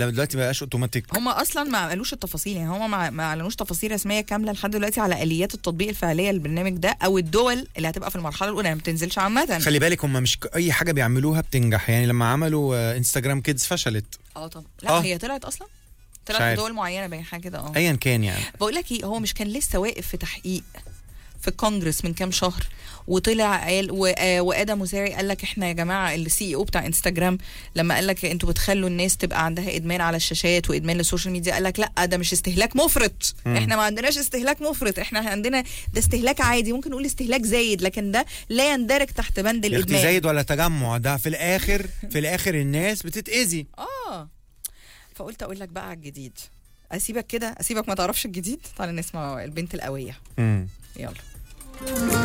ده دلوقتي ما بقاش اوتوماتيك هم اصلا ما قالوش التفاصيل يعني هم ما, ما اعلنوش تفاصيل رسميه كامله لحد دلوقتي على اليات التطبيق الفعليه للبرنامج ده او الدول اللي هتبقى في المرحله الاولى يعني ما بتنزلش عامه خلي بالك هم مش ك- اي حاجه بيعملوها بتنجح يعني لما عملوا آه، انستجرام كيدز فشلت اه طب لا آه. هي طلعت اصلا طلعت في عارف. دول معينه باين حاجه كده اه ايا كان يعني بقول لك ايه هو مش كان لسه واقف في تحقيق في الكونجرس من كام شهر وطلع قال و- آه، وادم موسيري قال لك احنا يا جماعه السي او بتاع انستجرام لما قال لك انتوا بتخلوا الناس تبقى عندها ادمان على الشاشات وادمان للسوشيال ميديا قال لك لا ده مش استهلاك مفرط مم. احنا ما عندناش استهلاك مفرط احنا عندنا ده استهلاك عادي ممكن نقول استهلاك زايد لكن ده لا يندرج تحت بند يا اختي الادمان زايد ولا تجمع ده في الاخر في الاخر الناس بتتاذي اه فقلت اقول لك بقى على الجديد اسيبك كده اسيبك ما تعرفش الجديد تعالى نسمع البنت القويه مم. يلا